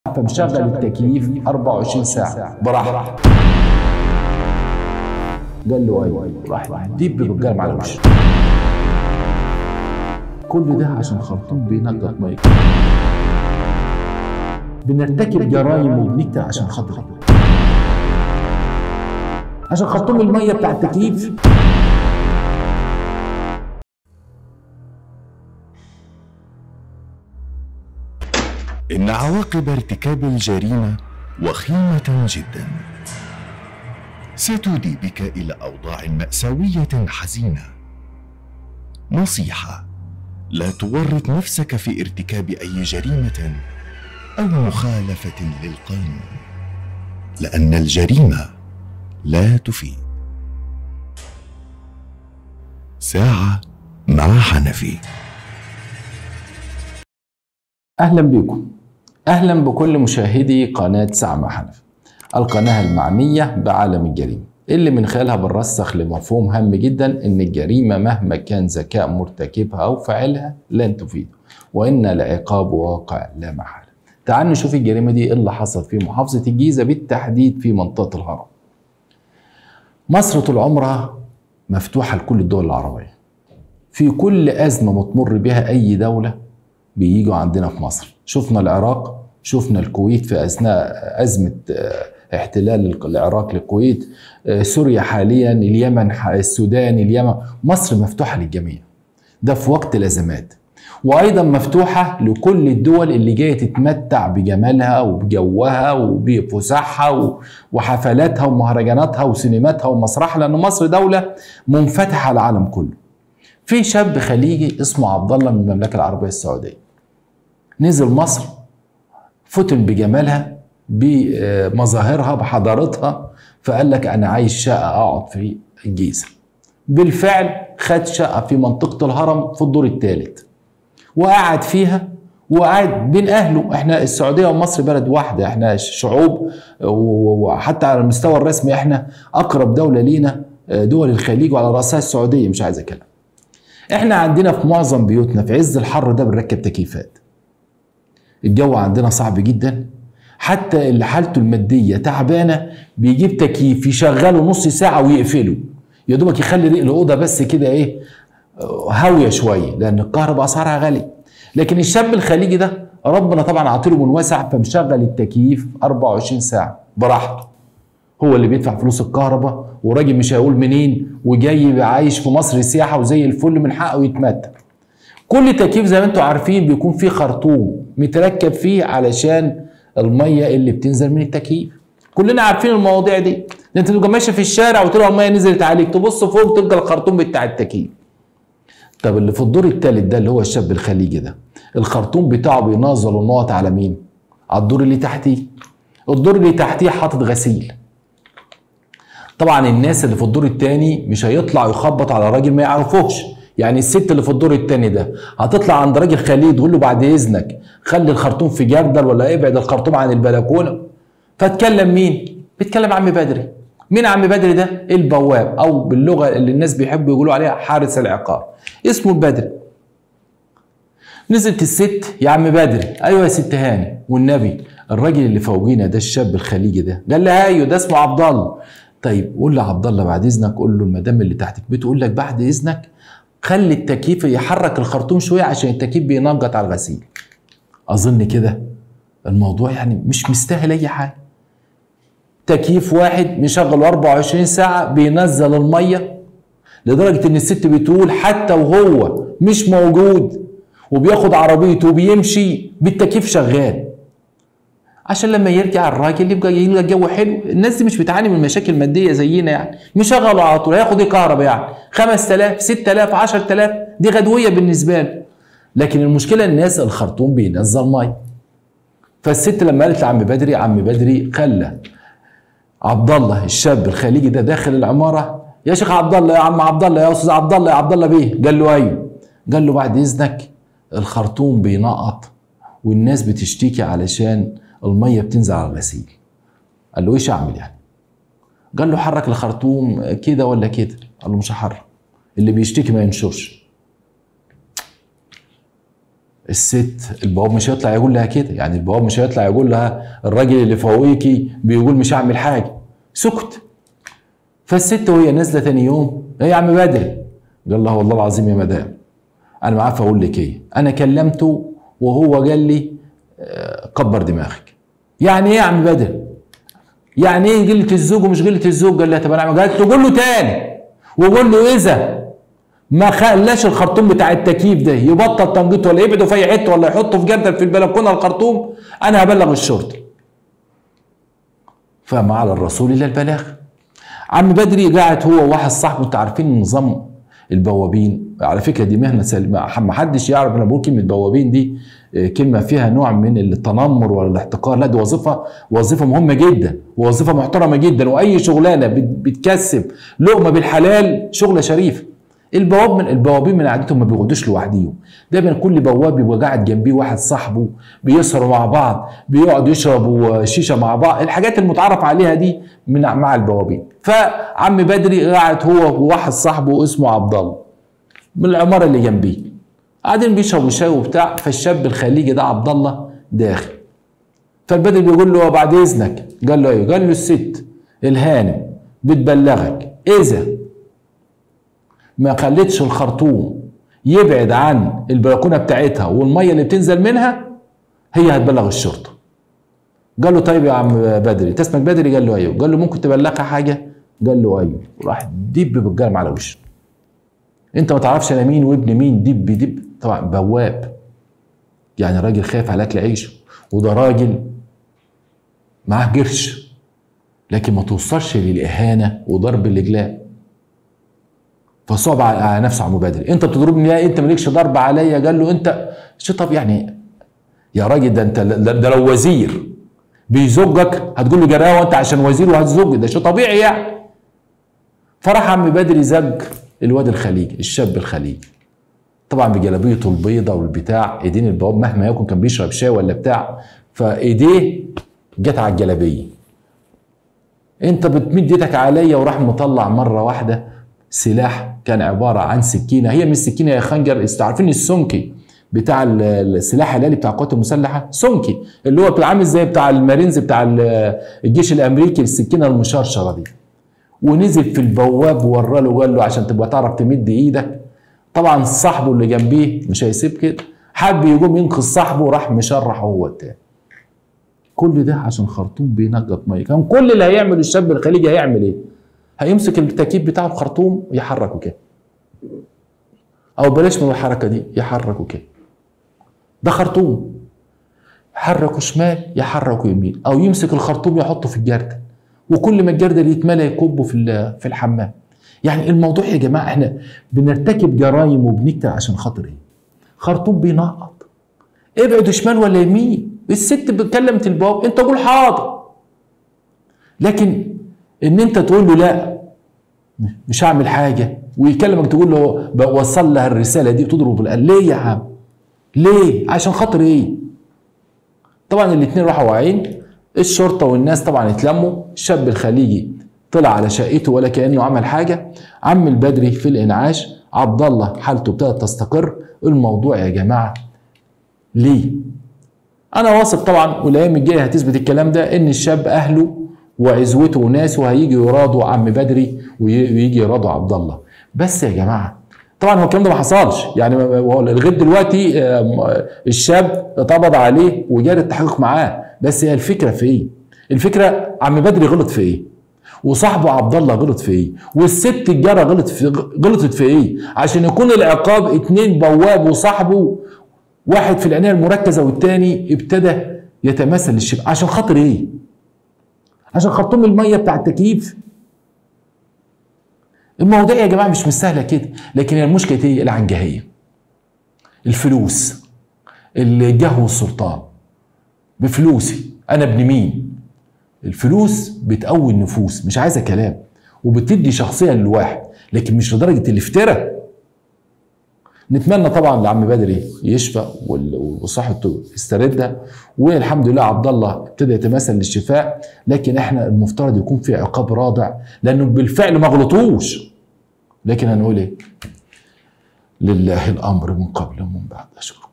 فمشغل التكييف 24 ساعه براحته قال له ايوه راح ديب بالقلم على وشه كل ده عشان خرطوم بينقط ميه بنرتكب جرائم وبنكتب عشان خاطر عشان خرطوم الميه بتاع التكييف إن عواقب ارتكاب الجريمة وخيمة جدا ستودي بك إلى أوضاع مأساوية حزينة نصيحة لا تورط نفسك في ارتكاب أي جريمة أو مخالفة للقانون لأن الجريمة لا تفيد ساعة مع حنفي اهلا بكم اهلا بكل مشاهدي قناه سعمة حنفي القناه المعنيه بعالم الجريمه اللي من خلالها بنرسخ لمفهوم هام جدا ان الجريمه مهما كان ذكاء مرتكبها او فاعلها لن تفيد وان العقاب واقع لا محاله تعال نشوف الجريمه دي ايه اللي حصل في محافظه الجيزه بالتحديد في منطقه الهرم مصر طول عمرها مفتوحه لكل الدول العربيه في كل ازمه بتمر بها اي دوله بييجوا عندنا في مصر شفنا العراق شفنا الكويت في اثناء ازمه احتلال العراق للكويت سوريا حاليا اليمن السودان اليمن مصر مفتوحه للجميع ده في وقت الازمات وايضا مفتوحه لكل الدول اللي جايه تتمتع بجمالها وبجوها وبفسحها وحفلاتها ومهرجاناتها وسينماتها ومسرحها لان مصر دوله منفتحه على العالم كله في شاب خليجي اسمه عبد الله من المملكه العربيه السعوديه نزل مصر فتن بجمالها بمظاهرها بحضارتها فقال لك انا عايز شقه اقعد في الجيزه بالفعل خد شقه في منطقه الهرم في الدور الثالث وقعد فيها وقعد بين اهله احنا السعوديه ومصر بلد واحده احنا شعوب وحتى على المستوى الرسمي احنا اقرب دوله لينا دول الخليج وعلى راسها السعوديه مش عايز اتكلم احنا عندنا في معظم بيوتنا في عز الحر ده بنركب تكييفات الجو عندنا صعب جدا حتى اللي حالته الماديه تعبانه بيجيب تكييف يشغله نص ساعه ويقفله يا دوبك يخلي الاوضه بس كده ايه هاويه شويه لان الكهرباء اسعارها غاليه لكن الشاب الخليجي ده ربنا طبعا عاطيله من واسع فمشغل التكييف 24 ساعه براحته هو اللي بيدفع فلوس الكهرباء وراجل مش هيقول منين وجاي عايش في مصر سياحه وزي الفل من حقه يتمتع كل تكييف زي ما انتم عارفين بيكون فيه خرطوم متركب فيه علشان الميه اللي بتنزل من التكييف كلنا عارفين المواضيع دي انت تبقى ماشي في الشارع وتلاقي الميه نزلت عليك تبص فوق تلقى الخرطوم بتاع التكييف طب اللي في الدور الثالث ده اللي هو الشاب الخليجي ده الخرطوم بتاعه بينزل النقط على مين على الدور اللي تحتيه الدور اللي تحتيه حاطط غسيل طبعا الناس اللي في الدور الثاني مش هيطلع يخبط على راجل ما يعرفوش يعني الست اللي في الدور الثاني ده هتطلع عند راجل خليه تقول له بعد اذنك خلي الخرطوم في جردل ولا ابعد الخرطوم عن البلكونه فتكلم مين بيتكلم عم بدري مين عم بدري ده البواب او باللغه اللي الناس بيحبوا يقولوا عليها حارس العقار اسمه البدري نزلت الست يا عم بدري ايوه يا ست هاني والنبي الراجل اللي فوقينا ده الشاب الخليجي ده قال لها ايوه ده اسمه عبد الله طيب قول لعبد الله بعد اذنك قول له المدام اللي تحتك بتقول لك بعد اذنك خلي التكييف يحرك الخرطوم شويه عشان التكييف بينقط على الغسيل اظن كده الموضوع يعني مش مستاهل اي حاجه تكييف واحد مشغل 24 ساعه بينزل الميه لدرجه ان الست بتقول حتى وهو مش موجود وبياخد عربيته وبيمشي بالتكييف شغال عشان لما يرجع الراجل يبقى يلقى الجو حلو الناس دي مش بتعاني من مشاكل ماديه زينا يعني مشغله على طول هياخد ايه كهرباء يعني 5000 6000 10000 دي غدويه بالنسبه له لكن المشكله الناس الخرطوم بينزل ميه فالست لما قالت لعم بدري عم بدري خلى عبد الله الشاب الخليجي ده داخل العماره يا شيخ عبد الله يا عم عبد الله يا استاذ عبد الله يا عبد الله بيه قال له ايوه قال له بعد اذنك الخرطوم بينقط والناس بتشتكي علشان الميه بتنزل على الغسيل قال له ايش اعمل يعني قال له حرك الخرطوم كده ولا كده قال له مش هحرك اللي بيشتكي ما ينشرش الست البواب مش هيطلع يقول لها كده يعني البواب مش هيطلع يقول لها الراجل اللي فوقيكي بيقول مش هعمل حاجه سكت فالست وهي نازله تاني يوم ايه يا عم بدر قال لها والله العظيم يا مدام انا ما عارف اقول لك ايه انا كلمته وهو قال لي آه، كبر دماغك يعني ايه يا عم بدر يعني ايه قله الزوج ومش قله الزوج قال لها طب انا قالت له قول له تاني وقول له اذا ما خلاش الخرطوم بتاع التكييف ده يبطل تنجيط ولا يبعده في اي حته ولا يحطه في جردل في البلكونه الخرطوم انا هبلغ الشرطه فما على الرسول الا البلاغ عم بدري قاعد هو وواحد صاحبه انتوا عارفين نظام البوابين على فكره دي مهنه سليمه ما حدش يعرف انا بقول كلمه بوابين دي آه، كلمه فيها نوع من التنمر ولا الاحتقار لا دي وظيفه وظيفه مهمه جدا ووظيفه محترمه جدا واي شغلانه بت- بتكسب لقمه بالحلال شغله شريفه البواب من البوابين من عادتهم ما بيقعدوش لوحديهم دايما كل بواب بيبقى قاعد جنبيه واحد صاحبه بيسهروا مع بعض بيقعدوا يشربوا شيشه مع بعض الحاجات المتعارف عليها دي من مع البوابين فعم بدري قاعد هو وواحد صاحبه اسمه عبد الله من العماره اللي جنبيه قاعدين بيشربوا شاي وبتاع فالشاب الخليجي ده عبد الله داخل فالبدري بيقول له بعد اذنك قال له ايه قال له الست الهانم بتبلغك اذا ما خلتش الخرطوم يبعد عن البلكونه بتاعتها والميه اللي بتنزل منها هي هتبلغ الشرطه قال له طيب يا عم بدري انت اسمك بدري قال له ايوه قال له ممكن تبلغها حاجه قال له ايوه وراح دب بالقلم على وشه انت ما تعرفش انا مين وابن مين دب دب طبعا بواب يعني راجل خايف على اكل عيشه وده راجل معاه قرش لكن ما توصلش للاهانه وضرب الاجلاء فصعب على على نفسه عم بدري انت بتضربني ليه انت مالكش ضرب عليا قال له انت شو طب يعني يا راجل ده انت ده ده لو وزير بيزجك هتقول له جراوه انت عشان وزير وهتزج ده شو طبيعي يعني فراح عم بدري زج الواد الخليجي الشاب الخليجي طبعا بجلابيته البيضة والبتاع ايدين البواب مهما يكن كان بيشرب شاي ولا بتاع فايديه جت على الجلابيه انت بتمد ايدك عليا وراح مطلع مره واحده سلاح كان عباره عن سكينه هي مش سكينه يا خنجر است- عارفين السمكي بتاع ال- السلاح الالي بتاع القوات المسلحه سمكي اللي هو بتاع عامل زي بتاع المارينز بتاع ال- الجيش الامريكي السكينه المشرشره دي ونزل في البواب وورى له وقال له عشان تبقى تعرف تمد ايدك طبعا صاحبه اللي جنبيه مش هيسيب كده حب يقوم ينقذ صاحبه وراح مشرح هو التاني كل ده عشان خرطوم بينقط ميه كان كل اللي هيعمله الشاب الخليجي هيعمل ايه هيمسك التكييف بتاعه بخرطوم يحركه كده او بلاش من الحركه دي يحركه كده ده خرطوم يحركه شمال يحركه يمين او يمسك الخرطوم يحطه في الجردل وكل ما الجردل يتملى يكبه في ال- في الحمام يعني الموضوع يا جماعه احنا بنرتكب جرائم وبنكتر عشان خاطر ايه خرطوم بينقط ابعد شمال ولا يمين الست بتكلمت البواب انت قول حاضر لكن ان انت تقول له لا مش هعمل حاجه ويكلمك تقول له وصل لها الرساله دي وتضرب بالقلم ليه يا عم ليه عشان خاطر ايه طبعا الاثنين راحوا واعيين الشرطه والناس طبعا اتلموا الشاب الخليجي طلع على شقته ولا كانه عمل حاجه عم البدري في الانعاش عبد الله حالته ابتدت تستقر الموضوع يا جماعه ليه انا واثق طبعا والايام الجايه هتثبت الكلام ده ان الشاب اهله وعزوته وناسه هيجي يرادوا عم بدري وي- ويجي يرادوا عبد الله بس يا جماعه طبعا هو الكلام ده ما حصلش يعني هو لغايه دلوقتي آم، الشاب اتقبض عليه وجاري التحقيق معاه بس هي الفكره في ايه؟ الفكره عم بدري غلط في ايه؟ وصاحبه عبد الله غلط في ايه؟ والست الجاره غلط في غلطت في ايه؟ عشان يكون العقاب اتنين بواب وصاحبه واحد في العنايه المركزه والتاني ابتدى يتمثل للشباب عشان خاطر ايه؟ عشان خرطوم الميه بتاع التكييف المواضيع يا جماعه مش مستاهله كده لكن هي المشكله ايه؟ العنجهيه الفلوس الجه والسلطان بفلوسي انا ابن مين؟ الفلوس بتقوي النفوس مش عايزه كلام وبتدي شخصيه للواحد لكن مش لدرجه الافتراء نتمنى طبعا لعم بدري يشفى وال- وصحته تسترد والحمد لله عبد الله ابتدى يتمثل للشفاء لكن احنا المفترض يكون في عقاب رادع لانه بالفعل ما غلطوش لكن هنقول ايه لله الامر من قبل ومن بعد اشكركم